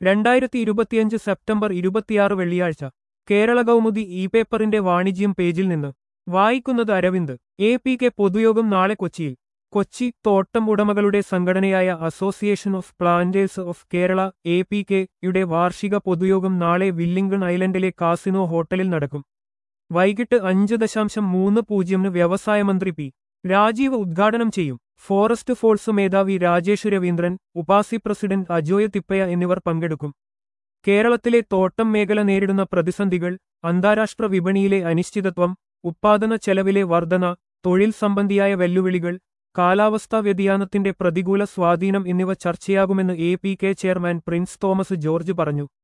രണ്ടായിരത്തി ഇരുപത്തിയഞ്ച് സെപ്റ്റംബർ ഇരുപത്തിയാറ് വെള്ളിയാഴ്ച കേരള കൗമുദി ഇ പേപ്പറിന്റെ വാണിജ്യം പേജിൽ നിന്ന് വായിക്കുന്നത് അരവിന്ദ് എ പി കെ പൊതുയോഗം നാളെ കൊച്ചിയിൽ കൊച്ചി തോട്ടം ഉടമകളുടെ സംഘടനയായ association of planters of Kerala A P K യുടെ വാർഷിക പൊതുയോഗം നാളെ വില്ലിംഗൺ ഐലൻഡിലെ കാസിനോ ഹോട്ടലിൽ നടക്കും വൈകിട്ട് അഞ്ച് ദശാംശം മൂന്ന് പൂജ്യമിന് വ്യവസായ മന്ത്രി പി രാജീവ് ഉദ്ഘാടനം ചെയ്യും ഫോറസ്റ്റ് ഫോഴ്സ് മേധാവി രാജേഷ് രവീന്ദ്രൻ ഉപാസി പ്രസിഡന്റ് അജോയ് തിപ്പയ എന്നിവർ പങ്കെടുക്കും കേരളത്തിലെ തോട്ടം മേഖല നേരിടുന്ന പ്രതിസന്ധികൾ അന്താരാഷ്ട്ര വിപണിയിലെ അനിശ്ചിതത്വം ഉത്പാദന ചെലവിലെ വർധന തൊഴിൽ സംബന്ധിയായ വെല്ലുവിളികൾ കാലാവസ്ഥാ വ്യതിയാനത്തിന്റെ പ്രതികൂല സ്വാധീനം എന്നിവ ചർച്ചയാകുമെന്ന് A P K chairman Prince Thomas George പറഞ്ഞു